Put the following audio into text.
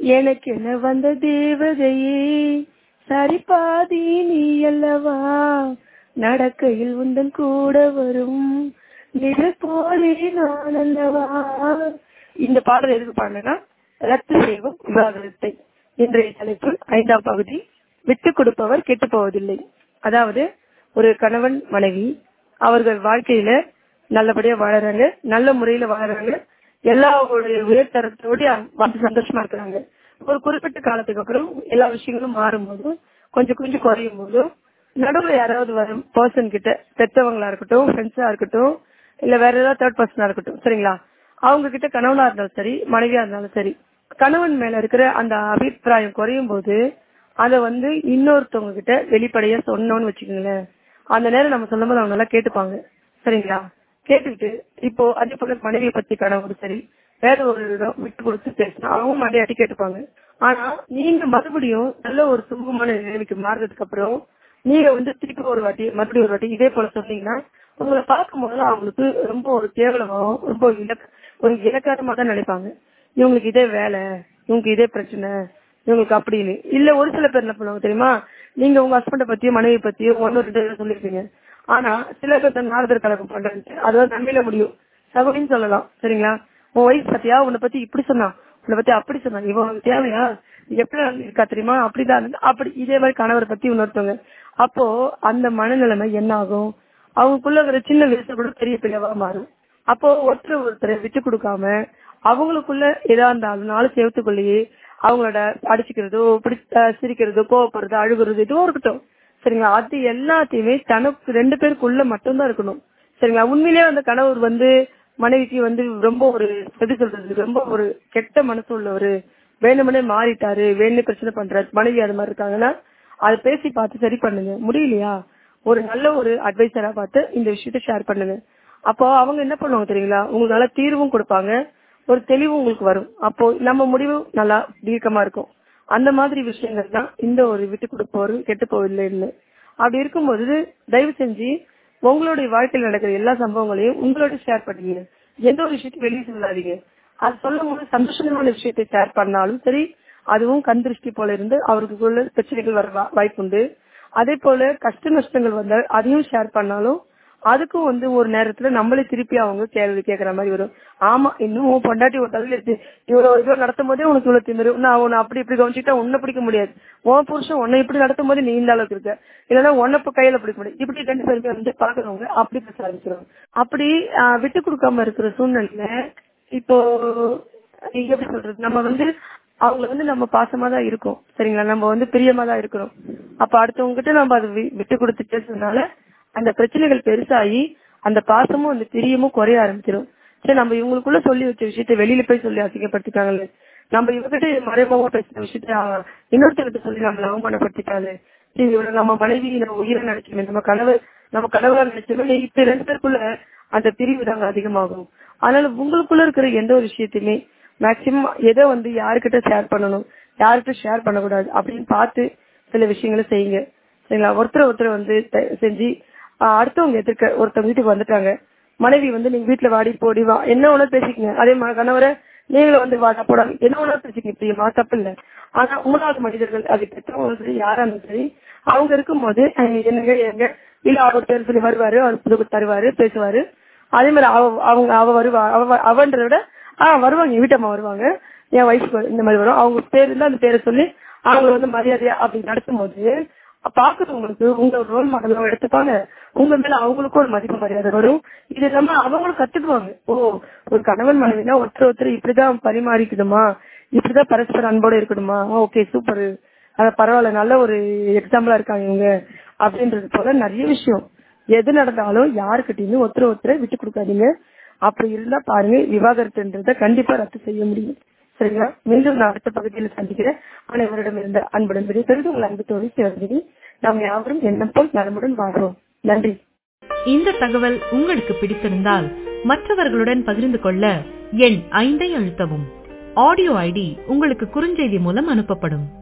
எனக்கென வந்த தேவதையே சரிபாதி நீ அல்லவா நடக்கையில் உந்தன் கூட வரும் நிழல் போலே நான் அல்லவா இந்த பாடல் எதுக்கு பாடினா ரத்து செய்வோம் விவாகரத்தை இன்றைய தலைப்பு ஐந்தாம் பகுதி விட்டு கொடுப்பவர் கெட்டு போவதில்லை அதாவது ஒரு கணவன் மனைவி அவர்கள் வாழ்க்கையில நல்லபடியா வாழறாங்க நல்ல முறையில வாழறாங்க எல்லா ஒரு உயர்தரத்தோடு வந்து சந்தோஷமா இருக்கிறாங்க ஒரு குறிப்பிட்ட காலத்துக்கு அப்புறம் எல்லா விஷயங்களும் மாறும் போதும் கொஞ்சம் கொஞ்சம் குறையும் போதும் நடுவுல யாராவது வரும் பர்சன் கிட்ட பெற்றவங்களா இருக்கட்டும் ஃப்ரெண்ட்ஸா இருக்கட்டும் இல்ல வேற ஏதாவது தேர்ட் பர்சனா இருக்கட்டும் சரிங்களா அவங்க கிட்ட கணவனா இருந்தாலும் சரி மனைவியா இருந்தாலும் சரி கணவன் மேல இருக்கிற அந்த அபிப்பிராயம் குறையும் போது அத வந்து இன்னொருத்தவங்க கிட்ட வெளிப்படையா சொன்னோம்னு வச்சுக்கோங்களேன் அந்த நேரம் நம்ம சொல்லும் போது அவங்க நல்லா கேட்டுப்பாங்க சரிங்களா கேட்டுக்கிட்டு இப்போ அதே போல மனைவியை பத்தி கணவர் சரி வேற ஒரு இடம் விட்டு கொடுத்து பேசினா அவங்க மண்டையாட்டி கேட்டுப்பாங்க ஆனா நீங்க மறுபடியும் நல்ல ஒரு சுமூகமான நிலைமைக்கு மாறுறதுக்கு அப்புறம் நீங்க வந்து திருப்பி ஒரு வாட்டி மறுபடியும் ஒரு வாட்டி இதே போல சொன்னீங்கன்னா உங்களை பார்க்கும் போது அவங்களுக்கு ரொம்ப ஒரு கேவலமாவும் ரொம்ப இலக்க ஒரு இலக்காரமா தான் நினைப்பாங்க இவங்களுக்கு இதே வேலை இவங்களுக்கு இதே பிரச்சனை இவங்களுக்கு அப்படின்னு இல்ல ஒரு சில பேர் என்ன பண்ணுவாங்க தெரியுமா நீங்க உங்க ஹஸ்பண்ட பத்தியோ மனைவி பத்தியோ ஒன்னு ரெண்டு சொல்லிருப்பீங்க ஆனா சில பேர் நாரதர் கலக்கம் பண்றது அதாவது நன்மையில முடியும் சகோடின்னு சொல்லலாம் சரிங்களா உன் ஒய்ஃப் பத்தியா உன்னை பத்தி இப்படி சொன்னா உன்னை பத்தி அப்படி சொன்னா இவன் தேவையா எப்படி இருக்கா தெரியுமா அப்படிதான் அப்படி இதே மாதிரி கணவரை பத்தி இன்னொருத்தவங்க அப்போ அந்த மனநிலைமை என்ன ஆகும் அவங்களுக்குள்ள இருக்கிற சின்ன வயசுல கூட பெரிய பிள்ளைவா மாறும் அப்போ ஒருத்தர் ஒருத்தரை விட்டு கொடுக்காம அவங்களுக்குள்ள எதா இருந்தாலும் நாலு சேவத்துக்குள்ளேயே அவங்களோட அடிச்சுக்கிறதோ பிடி சிரிக்கிறதோ கோவப்படுறதோ அழுகுறது எதுவும் இருக்கட்டும் சரிங்களா அது எல்லாத்தையுமே தனக்கு ரெண்டு பேருக்குள்ள மட்டும்தான் இருக்கணும் சரிங்களா உண்மையிலேயே அந்த கணவர் வந்து மனைவிக்கு வந்து ரொம்ப ஒரு எப்படி சொல்றது ரொம்ப ஒரு கெட்ட மனசு உள்ளவரு வேணுமனே மாறிட்டாரு வேணும்னே பிரச்சனை பண்றாரு மனைவி அது மாதிரி இருக்காங்கன்னா அதை பேசி பார்த்து சரி பண்ணுங்க முடியலையா ஒரு நல்ல ஒரு அட்வைசரா பார்த்து இந்த விஷயத்த ஷேர் பண்ணுங்க அப்போ அவங்க என்ன பண்ணுவாங்க தெரியுங்களா உங்களுக்கு நல்ல தீர்வும் கொடுப்பாங்க ஒரு தெளிவும் உங்களுக்கு வரும் அப்போ நம்ம முடிவு நல்லா தீர்க்கமா இருக்கும் அந்த மாதிரி விஷயங்கள் தான் இந்த ஒரு விட்டு கொடுப்பவர் கெட்டு போவில்லைன்னு அப்படி இருக்கும்போது தயவு செஞ்சு உங்களுடைய வாழ்க்கையில் நடக்கிற எல்லா சம்பவங்களையும் உங்களோட ஷேர் பண்ணுங்க எந்த ஒரு விஷயத்தையும் வெளியே சொல்லாதீங்க அது சொல்லும் போது சந்தோஷமான விஷயத்தை ஷேர் பண்ணாலும் சரி அதுவும் கண் திருஷ்டி போல இருந்து அவருக்குள்ள பிரச்சனைகள் வர வாய்ப்புண்டு அதே போல கஷ்ட நஷ்டங்கள் வந்தால் அதையும் ஷேர் பண்ணாலும் அதுக்கும் வந்து ஒரு நேரத்துல நம்மளே திருப்பி அவங்க கேள்வி கேட்கற மாதிரி வரும் ஆமா இன்னும் பொண்டாட்டி ஒரு தகுதி இருக்கு இவ்வளவு இவ்வளவு நடத்தும் போதே உனக்கு இவ்வளவு திமிரு நான் உன்னை அப்படி இப்படி கவனிச்சுட்டா உன்னை பிடிக்க முடியாது உன் புருஷன் உன்னை இப்படி நடத்தும் போது நீ இந்த அளவுக்கு இருக்க இல்லைன்னா உன்னை கையில பிடிக்க முடியாது இப்படி ரெண்டு பேருமே வந்து பாக்குறவங்க அப்படி பேச ஆரம்பிச்சிருவாங்க அப்படி விட்டு கொடுக்காம இருக்கிற சூழ்நிலையில இப்போ எப்படி சொல்றது நம்ம வந்து அவங்கள வந்து நம்ம பாசமா தான் இருக்கோம் சரிங்களா நம்ம வந்து பிரியமா தான் இருக்கிறோம் அப்ப அடுத்தவங்க கிட்ட நம்ம அதை விட்டு கொடுத்து பேசுறதுனால அந்த பிரச்சனைகள் பெருசாகி அந்த பாசமும் அந்த பிரியமும் குறைய ஆரம்பிச்சிடும் சரி நம்ம இவங்களுக்குள்ள சொல்லி வச்ச விஷயத்த வெளியில போய் சொல்லி அசிங்கப்படுத்திட்டாங்கல்ல நம்ம இவகிட்ட மறைமுகமா பேசின விஷயத்த இன்னொருத்தர்கிட்ட சொல்லி நம்மள அவமானப்படுத்திட்டாரு சரி இவரை நம்ம மனைவி நம்ம உயிரை நினைச்சோமே நம்ம கணவர் நம்ம கணவரா நினைச்சோமே இப்ப ரெண்டு பேருக்குள்ள அந்த பிரிவு தாங்க அதிகமாகும் அதனால உங்களுக்குள்ள இருக்கிற எந்த ஒரு விஷயத்தையுமே மேக்சிமம் எதை வந்து யாருக்கிட்ட ஷேர் பண்ணணும் யாருக்கிட்ட ஷேர் பண்ணக்கூடாது அப்படின்னு பார்த்து சில விஷயங்களை செய்யுங்க சரிங்களா ஒருத்தர் ஒருத்தர் வந்து செஞ்சு அடுத்தவங்க எதிர்க்க ஒருத்தவங்க வீட்டுக்கு வந்துட்டாங்க மனைவி வந்து நீங்க வீட்டுல வாடி போடி வா என்ன ஒண்ணு பேசிக்கங்க அதே கணவரை நீங்களும் வந்து வாடா போடா என்ன ஒண்ணா பேசிக்கங்க பிரியமா தப்பு இல்ல ஆனா மூணாவது மனிதர்கள் அது பெற்றவங்க சரி யாரா இருந்தாலும் சரி அவங்க இருக்கும்போது என்னங்க எங்க இல்ல அவர் பேர் சொல்லி வருவாரு அவர் புது தருவாரு பேசுவாரு அதே மாதிரி அவ அவங்க அவ வருவா அவ அவன்றத விட ஆஹ் வருவாங்க வீட்டம்மா வருவாங்க என் வயசுக்கு இந்த மாதிரி வரும் அவங்க பேர் இருந்தா அந்த பேரை சொல்லி அவங்கள வந்து மரியாதையா அப்படி நடத்தும் போது பாக்குறவங்களுக்கு உங்க ரோல் மாடல் எடுத்துப்பாங்க உங்க மேல அவங்களுக்கும் ஒரு மதிப்பு மரியாதை வரும் இது இல்லாம அவங்களும் கத்துக்குவாங்க ஓ ஒரு கணவன் மனைவினா ஒருத்தர் ஒருத்தர் இப்படிதான் பரிமாறிக்கணுமா இப்படிதான் பரஸ்பர அன்போட இருக்கணுமா ஓகே சூப்பர் அத பரவாயில்ல நல்ல ஒரு எக்ஸாம்பிளா இருக்காங்க இவங்க அப்படின்றது போல நிறைய விஷயம் எது நடந்தாலும் யாருக்கிட்டையுமே ஒருத்தர் ஒருத்தரை விட்டு கொடுக்காதீங்க அப்படி இருந்தா பாருங்க விவாகரத்துன்றத கண்டிப்பா ரத்து செய்ய முடியும் சரிங்களா மீண்டும் நான் அடுத்த பகுதியில் சந்திக்கிறேன் அனைவரிடம் இருந்த அன்புடன் விடைபெறுது உங்கள் அன்பு தோழி சிவகி நாம் யாவரும் எண்ணம் போல் நலமுடன் வாழ்வோம் நன்றி இந்த தகவல் உங்களுக்கு பிடித்திருந்தால் மற்றவர்களுடன் பகிர்ந்து கொள்ள எண் ஐந்தை அழுத்தவும் ஆடியோ ஐடி உங்களுக்கு குறுஞ்செய்தி மூலம் அனுப்பப்படும்